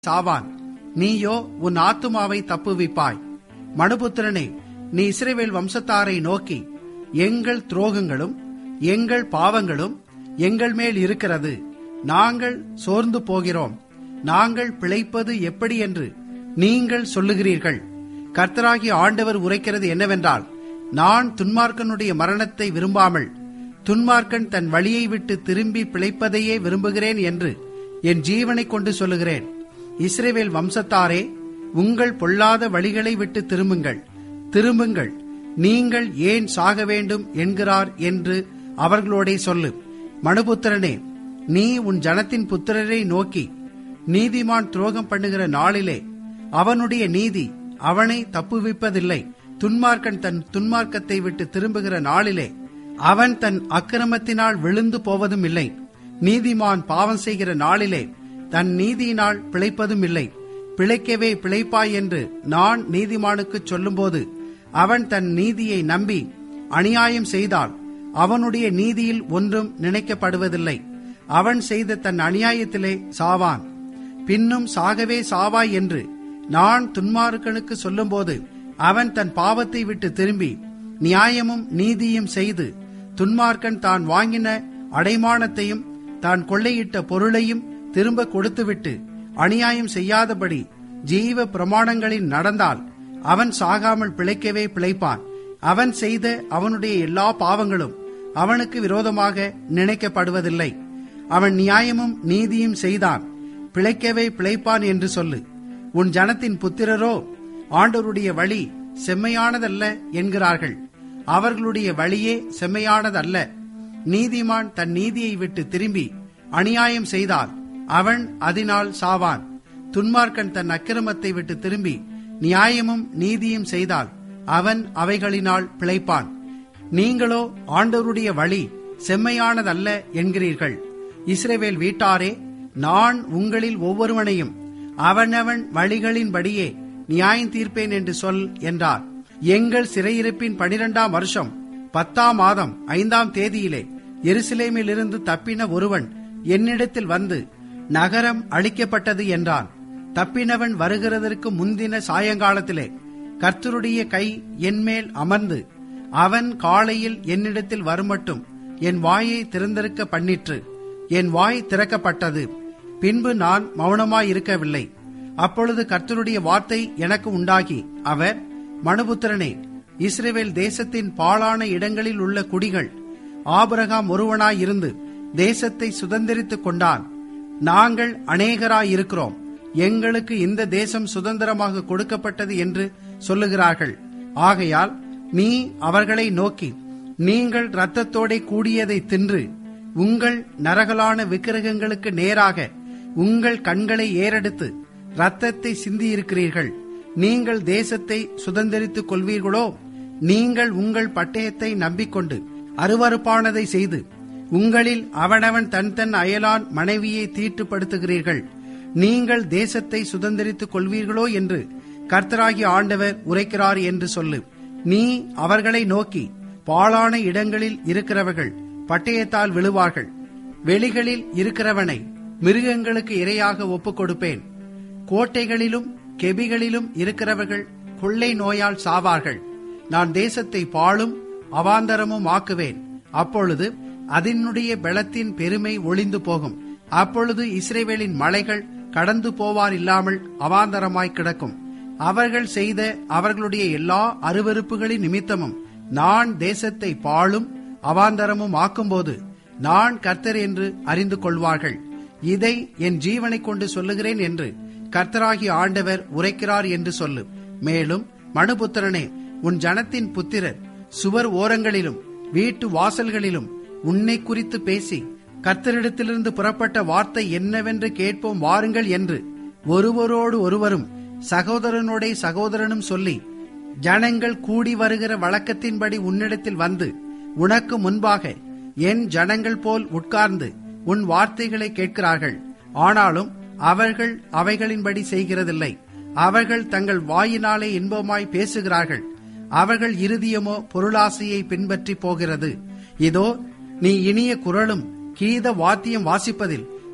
சாவான் நீயோ உன் ஆத்துமாவை தப்புவிப்பாய் மனுபுத்திரனே நீ இஸ்ரவேல் வம்சத்தாரை நோக்கி எங்கள் துரோகங்களும் எங்கள் பாவங்களும் எங்கள் மேல் இருக்கிறது நாங்கள் சோர்ந்து போகிறோம் நாங்கள் பிழைப்பது எப்படி என்று நீங்கள் சொல்லுகிறீர்கள் கர்த்தராகிய ஆண்டவர் உரைக்கிறது என்னவென்றால் நான் துன்மார்க்கனுடைய மரணத்தை விரும்பாமல் துன்மார்க்கன் தன் வழியை விட்டு திரும்பி பிழைப்பதையே விரும்புகிறேன் என்று என் ஜீவனை கொண்டு சொல்லுகிறேன் இஸ்ரேவேல் வம்சத்தாரே உங்கள் பொல்லாத வழிகளை விட்டு திரும்புங்கள் திரும்புங்கள் நீங்கள் ஏன் சாக வேண்டும் என்கிறார் என்று அவர்களோடே சொல்லு மனுபுத்திரனே நீ உன் ஜனத்தின் புத்திரரை நோக்கி நீதிமான் துரோகம் பண்ணுகிற நாளிலே அவனுடைய நீதி அவனை தப்புவிப்பதில்லை துன்மார்க்கன் தன் துன்மார்க்கத்தை விட்டு திரும்புகிற நாளிலே அவன் தன் அக்கிரமத்தினால் விழுந்து போவதும் இல்லை நீதிமான் பாவம் செய்கிற நாளிலே தன் நீதியினால் பிழைப்பதும் இல்லை பிழைக்கவே பிழைப்பாய் என்று நான் நீதிமானுக்கு சொல்லும்போது அவன் தன் நீதியை நம்பி அநியாயம் செய்தால் அவனுடைய நீதியில் ஒன்றும் நினைக்கப்படுவதில்லை அவன் செய்த தன் அநியாயத்திலே சாவான் பின்னும் சாகவே சாவாய் என்று நான் துன்மார்க்கனுக்கு சொல்லும்போது அவன் தன் பாவத்தை விட்டு திரும்பி நியாயமும் நீதியும் செய்து துன்மார்க்கன் தான் வாங்கின அடைமானத்தையும் தான் கொள்ளையிட்ட பொருளையும் திரும்ப கொடுத்துவிட்டு அநியாயம் செய்யாதபடி ஜீவ பிரமாணங்களில் நடந்தால் அவன் சாகாமல் பிழைக்கவே பிழைப்பான் அவன் செய்த அவனுடைய எல்லா பாவங்களும் அவனுக்கு விரோதமாக நினைக்கப்படுவதில்லை அவன் நியாயமும் நீதியும் செய்தான் பிழைக்கவே பிழைப்பான் என்று சொல்லு உன் ஜனத்தின் புத்திரரோ ஆண்டவருடைய வழி செம்மையானதல்ல என்கிறார்கள் அவர்களுடைய வழியே செம்மையானதல்ல நீதிமான் தன் நீதியை விட்டு திரும்பி அநியாயம் செய்தால் அவன் அதனால் சாவான் துன்மார்க்கன் தன் அக்கிரமத்தை விட்டு திரும்பி நியாயமும் நீதியும் செய்தால் அவன் அவைகளினால் பிழைப்பான் நீங்களோ ஆண்டவருடைய வழி செம்மையானதல்ல என்கிறீர்கள் இஸ்ரேவேல் வீட்டாரே நான் உங்களில் ஒவ்வொருவனையும் அவனவன் வழிகளின்படியே நியாயம் தீர்ப்பேன் என்று சொல் என்றார் எங்கள் சிறையிருப்பின் பனிரெண்டாம் வருஷம் பத்தாம் மாதம் ஐந்தாம் தேதியிலே எருசலேமில் இருந்து தப்பின ஒருவன் என்னிடத்தில் வந்து நகரம் அழிக்கப்பட்டது என்றான் தப்பினவன் வருகிறதற்கு முந்தின சாயங்காலத்திலே கர்த்தருடைய கை என்மேல் அமர்ந்து அவன் காலையில் என்னிடத்தில் வருமட்டும் என் வாயை திறந்திருக்க பண்ணிற்று என் வாய் திறக்கப்பட்டது பின்பு நான் மௌனமாயிருக்கவில்லை அப்பொழுது கர்த்தருடைய வார்த்தை எனக்கு உண்டாகி அவர் மனுபுத்திரனே இஸ்ரேவேல் தேசத்தின் பாழான இடங்களில் உள்ள குடிகள் ஆபிரகாம் ஒருவனாயிருந்து தேசத்தை சுதந்திரித்துக் கொண்டான் நாங்கள் அநேகராயிருக்கிறோம் எங்களுக்கு இந்த தேசம் சுதந்திரமாக கொடுக்கப்பட்டது என்று சொல்லுகிறார்கள் ஆகையால் நீ அவர்களை நோக்கி நீங்கள் இரத்தத்தோடே கூடியதை தின்று உங்கள் நரகலான விக்கிரகங்களுக்கு நேராக உங்கள் கண்களை ஏறெடுத்து இரத்தத்தை சிந்தியிருக்கிறீர்கள் நீங்கள் தேசத்தை சுதந்திரித்துக் கொள்வீர்களோ நீங்கள் உங்கள் பட்டயத்தை நம்பிக்கொண்டு அருவறுப்பானதை செய்து உங்களில் அவனவன் தன் தன் அயலான் மனைவியை தீட்டுப்படுத்துகிறீர்கள் நீங்கள் தேசத்தை சுதந்திரித்துக் கொள்வீர்களோ என்று கர்த்தராகிய ஆண்டவர் உரைக்கிறார் என்று சொல்லு நீ அவர்களை நோக்கி பாழான இடங்களில் இருக்கிறவர்கள் பட்டயத்தால் விழுவார்கள் வெளிகளில் இருக்கிறவனை மிருகங்களுக்கு இரையாக ஒப்புக் கொடுப்பேன் கோட்டைகளிலும் கெபிகளிலும் இருக்கிறவர்கள் கொள்ளை நோயால் சாவார்கள் நான் தேசத்தை பாழும் அவாந்தரமும் ஆக்குவேன் அப்பொழுது அதனுடைய பலத்தின் பெருமை ஒளிந்து போகும் அப்பொழுது இஸ்ரேவேலின் மலைகள் கடந்து போவார் இல்லாமல் அவாந்தரமாய் கிடக்கும் அவர்கள் செய்த அவர்களுடைய எல்லா அருவறுப்புகளின் நிமித்தமும் நான் தேசத்தை பாழும் அவாந்தரமும் ஆக்கும்போது நான் கர்த்தர் என்று அறிந்து கொள்வார்கள் இதை என் ஜீவனை கொண்டு சொல்லுகிறேன் என்று கர்த்தராகிய ஆண்டவர் உரைக்கிறார் என்று சொல்லு மேலும் மனுபுத்திரனே உன் ஜனத்தின் புத்திரர் சுவர் ஓரங்களிலும் வீட்டு வாசல்களிலும் உன்னை குறித்து பேசி கர்த்தரிடத்திலிருந்து புறப்பட்ட வார்த்தை என்னவென்று கேட்போம் வாருங்கள் என்று ஒருவரோடு ஒருவரும் சகோதரனோடே சகோதரனும் சொல்லி ஜனங்கள் கூடி வருகிற வழக்கத்தின்படி உன்னிடத்தில் வந்து உனக்கு முன்பாக என் ஜனங்கள் போல் உட்கார்ந்து உன் வார்த்தைகளை கேட்கிறார்கள் ஆனாலும் அவர்கள் அவைகளின்படி செய்கிறதில்லை அவர்கள் தங்கள் வாயினாலே இன்பமாய் பேசுகிறார்கள் அவர்கள் இருதயமோ பொருளாசையை பின்பற்றி போகிறது இதோ நீ இனிய குரலும் கீத வாத்தியம் வாசிப்பதில்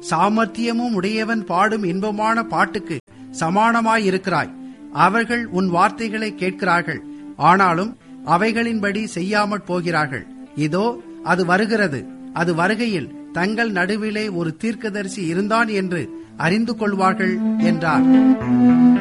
சாமர்த்தியமும் உடையவன் பாடும் இன்பமான பாட்டுக்கு சமானமாயிருக்கிறாய் அவர்கள் உன் வார்த்தைகளை கேட்கிறார்கள் ஆனாலும் அவைகளின்படி செய்யாமற் போகிறார்கள் இதோ அது வருகிறது அது வருகையில் தங்கள் நடுவிலே ஒரு தீர்க்கதரிசி இருந்தான் என்று அறிந்து கொள்வார்கள் என்றார்